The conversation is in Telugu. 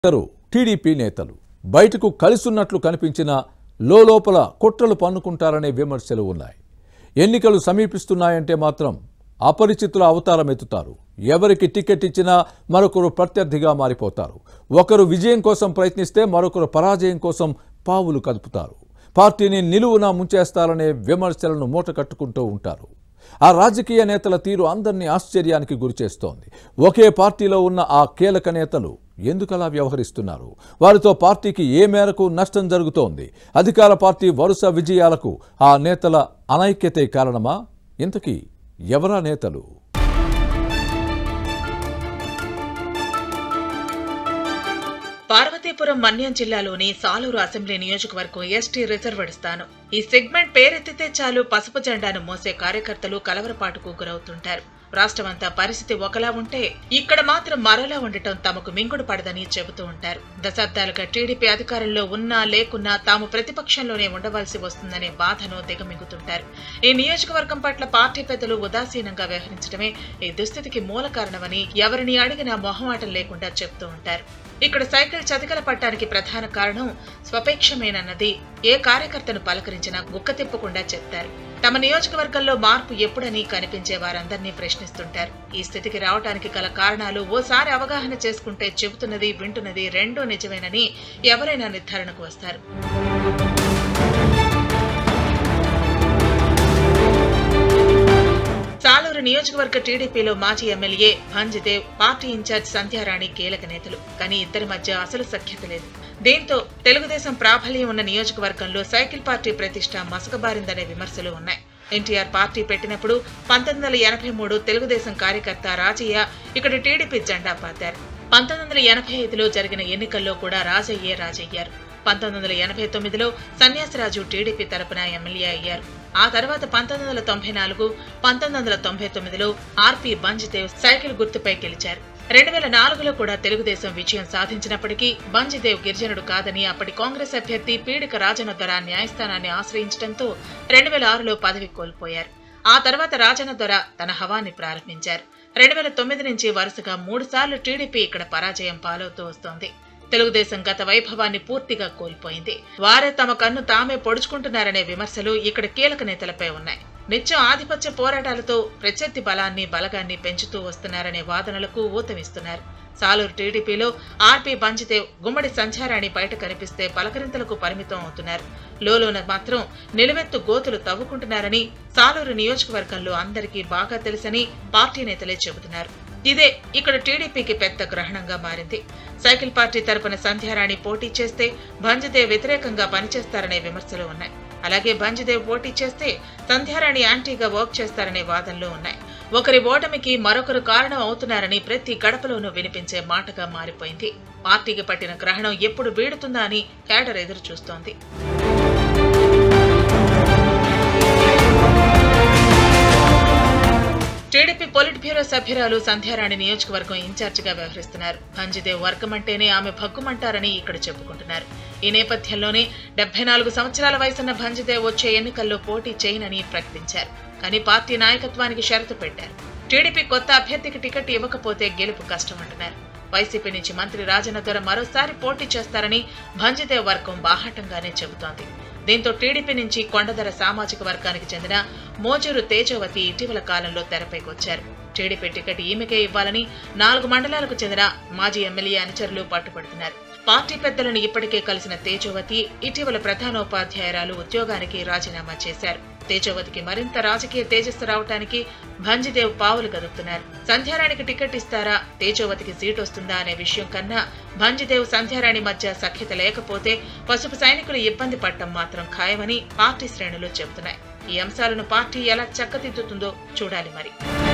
ఇద్దరు టీడీపీ నేతలు బయటకు కలిసున్నట్లు కనిపించిన లోపల కుట్రలు పన్నుకుంటారనే విమర్శలు ఉన్నాయి ఎన్నికలు సమీపిస్తున్నాయంటే మాత్రం అపరిచితుల అవతారం ఎత్తుతారు ఎవరికి టికెట్ ఇచ్చినా మరొకరు ప్రత్యర్థిగా మారిపోతారు ఒకరు విజయం కోసం ప్రయత్నిస్తే మరొకరు పరాజయం కోసం పావులు కదుపుతారు పార్టీని నిలువున ముంచేస్తారనే విమర్శలను మూట కట్టుకుంటూ ఉంటారు ఆ రాజకీయ నేతల తీరు అందరినీ ఆశ్చర్యానికి గురిచేస్తోంది ఒకే పార్టీలో ఉన్న ఆ కీలక నేతలు ఎందుకలా వ్యవహరిస్తున్నారు వారితో పార్టీకి ఏ మేరకు నష్టం జరుగుతోంది అధికార పార్టీ వరుస విజయాలకు ఆ నేతల అనైక్యతే కారణమా ఇంతకీ ఎవరా నేతలు పార్వతీపురం మన్యం జిల్లాలోని సాలూరు అసెంబ్లీ నియోజకవర్గం ఎస్టీ రిజర్వ్డ్ స్థానం ఈ సెగ్మెంట్ పేరెత్తితే చాలు పసుపు జెండాను మోసే కార్యకర్తలు కలవరపాటుకు గురవుతుంటారు రాష్ట్రమంతా పరిస్థితి ఒకలా ఉంటే ఇక్కడ మాత్రం మరోలా ఉండటం తమకు మింగుడు పడదని చెబుతూ ఉంటారు దశాబ్దాలుగా టీడీపీ అధికారంలో ఉన్నా లేకున్నా తాము ప్రతిపక్షంలోనే ఉండవలసి వస్తుందనే బాధను దిగమింగుతుంటారు ఈ నియోజకవర్గం పట్ల పార్టీ పెద్దలు ఉదాసీనంగా వ్యవహరించడమే ఈ దుస్థితికి మూల కారణమని ఎవరిని అడిగినా మొహమాటం లేకుండా చెప్తూ ఉంటారు ఇక్కడ సైకిల్ చతికల పట్టానికి ప్రధాన కారణం స్వపేక్షమేనన్నది ఏ కార్యకర్తను పలకరించినా గుక్క తిప్పకుండా చెప్తారు తమ నియోజకవర్గంలో మార్పు ఎప్పుడని కనిపించే వారందరినీ ప్రశ్నిస్తుంటారు ఈ స్థితికి రావడానికి గల కారణాలు ఓసారి అవగాహన చేసుకుంటే చెబుతున్నది వింటున్నది రెండూ నిజమేనని ఎవరైనా నిర్ధారణకు వస్తారు సాలూరు నియోజకవర్గ టీడీపీలో మాజీ MLA Bhanjdeo party incharge Sandhyarani కీలక నేతలు కానీ ఇద్దరి మధ్య అసలు సఖ్యత లేదు దీంతో తెలుగుదేశం ప్రాబల్యం ఉన్న నియోజకవర్గంలో సైకిల్ పార్టీ ప్రతిష్ట మసకబారిందనే విమర్శలు ఉన్నాయి ఎన్టీఆర్ పార్టీ పెట్టినప్పుడు పంతొమ్మిది వందల ఎనభై మూడు తెలుగుదేశం కార్యకర్త రాజయ్య ఇక్కడ టీడీపీ జెండా పాతారు పంతొమ్మిది వందల ఎనభై ఐదులో జరిగిన ఎన్నికల్లో కూడా రాజయ్యే రాజయ్యారు పంతొమ్మిది వందల ఎనభై తొమ్మిదిలో సన్యాసరాజు టీడీపీ తరపున ఎమ్మెల్యే అయ్యారు ఆ తర్వాత పంతొమ్మిది వందల తొంభై నాలుగు పంతొమ్మిది వందల తొంభై తొమ్మిదిలో ఆర్పి బంజిదేవ్ సైకిల్ గుర్తుపై గెలిచారు రెండు వేల నాలుగులో కూడా తెలుగుదేశం విజయం సాధించినప్పటికీ బంజిదేవ్ గిరిజనుడు కాదని అప్పటి కాంగ్రెస్ అభ్యర్థి పీడిక రాజనొద్దర న్యాయస్థానాన్ని ఆశ్రయించడంతో రెండు వేల ఆరులో పదవి కోల్పోయారు ఆ తర్వాత రాజనొద్దర తన హవాన్ని ప్రారంభించారు రెండు వేల తొమ్మిది నుంచి వరుసగా మూడు సార్లు టీడీపీ ఇక్కడ పరాజయం పాలవుతూ వస్తోంది తెలుగుదేశం గత వైభవాన్ని పూర్తిగా కోల్పోయింది వారే తమ కన్ను తామే పొడుచుకుంటున్నారనే విమర్శలు ఇక్కడ కీలక నేతలపై ఉన్నాయి నిత్యం ఆధిపత్య పోరాటాలతో ప్రత్యర్థి బలాన్ని బలగాన్ని పెంచుతూ వస్తున్నారనే వాదనలకు ఊతమిస్తున్నారు సాలూరు టీడీపీలో ఆర్పి బంజిదేవ్ గుమ్మడి సంచారాన్ని బయట కనిపిస్తే పలకరింతలకు పరిమితం అవుతున్నారు లోలోన మాత్రం నిలువెత్తు గోతులు తవ్వుకుంటున్నారని సాలూరు నియోజకవర్గంలో అందరికీ బాగా తెలుసని పార్టీ నేతలే చెబుతున్నారు ఇదే ఇక్కడ టీడీపీకి పెద్ద గ్రహణంగా మారింది సైకిల్ పార్టీ తరపున సంధ్యారాణి పోటీ చేస్తే భంజదేవ్ వ్యతిరేకంగా పనిచేస్తారనే విమర్శలు ఉన్నాయి అలాగే భంజదేవ్ పోటీ చేస్తే సంధ్యారాణి యాంటీగా వర్క్ చేస్తారనే వాదనలు ఉన్నాయి ఒకరి ఓటమికి మరొకరు కారణం అవుతున్నారని ప్రతి గడపలోనూ వినిపించే మాటగా మారిపోయింది పార్టీకి పట్టిన గ్రహణం ఎప్పుడు వీడుతుందా అని కేడర్ ఎదురు చూస్తోంది టీడీపీ పొలిట్ బ్యూరో సభ్యురాలు సంధ్యారాణి నియోజకవర్గం ఇన్ఛార్జిగా వ్యవహరిస్తున్నారు భంజిదేవ్ వర్గం అంటేనే ఆమె భగ్గుమంటారని ఇక్కడ చెప్పుకుంటున్నారు ఈ నేపథ్యంలోనే డెబ్బై నాలుగు సంవత్సరాల వయసున్న భంజిదేవ్ వచ్చే ఎన్నికల్లో పోటీ చేయనని ప్రకటించారు కానీ పార్టీ నాయకత్వానికి షరతు పెట్టారు టీడీపీ కొత్త అభ్యర్థికి టికెట్ ఇవ్వకపోతే గెలుపు కష్టమంటున్నారు వైసీపీ నుంచి మంత్రి రాజనగర మరోసారి పోటీ చేస్తారని భంజిదేవ్ వర్గం బాహాటంగానే చెబుతోంది దీంతో టీడీపీ నుంచి కొండధర సామాజిక వర్గానికి చెందిన మోజూరు తేజవతి ఇటీవల కాలంలో తెరపైకొచ్చారు టీడీపీ టికెట్ ఈమెకే ఇవ్వాలని నాలుగు మండలాలకు చెందిన మాజీ ఎమ్మెల్యే అనుచరులు పట్టుబడుతున్నారు పార్టీ పెద్దలను ఇప్పటికే కలిసిన తేజవతి ఇటీవల ప్రధానోపాధ్యాయురాలు ఉద్యోగానికి రాజీనామా చేశారు తేజవతికి మరింత రాజకీయ తేజస్సు రావటానికి భంజిదేవ్ పావులు గదుపుతున్నారు సంధ్యారాణికి టికెట్ ఇస్తారా తేజవతికి సీట్ వస్తుందా అనే విషయం కన్నా భంజిదేవ్ సంధ్యారాణి మధ్య సఖ్యత లేకపోతే పసుపు సైనికులు ఇబ్బంది పడటం మాత్రం ఖాయమని పార్టీ శ్రేణులు చెబుతున్నాయి ఈ అంశాలను పార్టీ ఎలా చక్కదిద్దుతుందో చూడాలి మరి